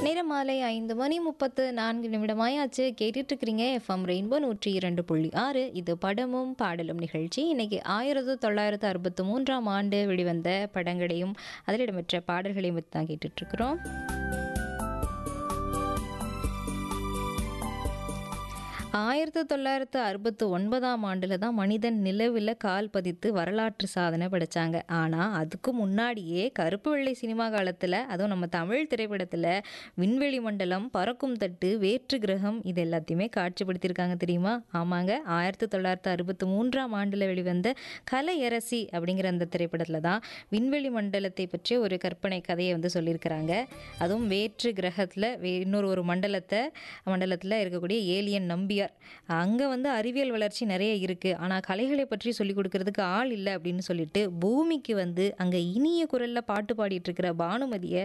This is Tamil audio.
நேரம் மாலை ஐந்து மணி முப்பத்து நான்கு நிமிடமாயாச்சு கேட்டுட்டு இருக்கிறீங்க எஃப்எம் ரெயின்போ நூற்றி இரண்டு புள்ளி ஆறு இது படமும் பாடலும் நிகழ்ச்சி இன்னைக்கு ஆயிரத்து தொள்ளாயிரத்து அறுபத்து மூன்றாம் ஆண்டு வெளிவந்த படங்களையும் அதில் இடம்பெற்ற பாடல்களையும் பற்றி தான் கேட்டுட்டு இருக்கிறோம் ஆயிரத்தி தொள்ளாயிரத்து அறுபத்து ஒன்பதாம் ஆண்டில் தான் மனிதன் நிலவில் கால் பதித்து வரலாற்று சாதனை படைச்சாங்க ஆனால் அதுக்கு முன்னாடியே கருப்பு வெள்ளை சினிமா காலத்தில் அதுவும் நம்ம தமிழ் திரைப்படத்தில் விண்வெளி மண்டலம் பறக்கும் தட்டு வேற்று கிரகம் இது எல்லாத்தையுமே காட்சிப்படுத்தியிருக்காங்க தெரியுமா ஆமாங்க ஆயிரத்தி தொள்ளாயிரத்து அறுபத்து மூன்றாம் ஆண்டில் வெளிவந்த கலையரசி அப்படிங்கிற அந்த திரைப்படத்தில் தான் விண்வெளி மண்டலத்தை பற்றி ஒரு கற்பனை கதையை வந்து சொல்லியிருக்கிறாங்க அதுவும் வேற்று கிரகத்தில் வே இன்னொரு ஒரு மண்டலத்தை மண்டலத்தில் இருக்கக்கூடிய ஏலியன் நம்பியார் அங்கே வந்து அறிவியல் வளர்ச்சி நிறைய இருக்குது ஆனால் கலைகளை பற்றி சொல்லிக் கொடுக்கறதுக்கு ஆள் இல்லை அப்படின்னு சொல்லிட்டு பூமிக்கு வந்து அங்கே இனிய குரலில் பாட்டு பாடிட்டு இருக்கிற பானுமதியை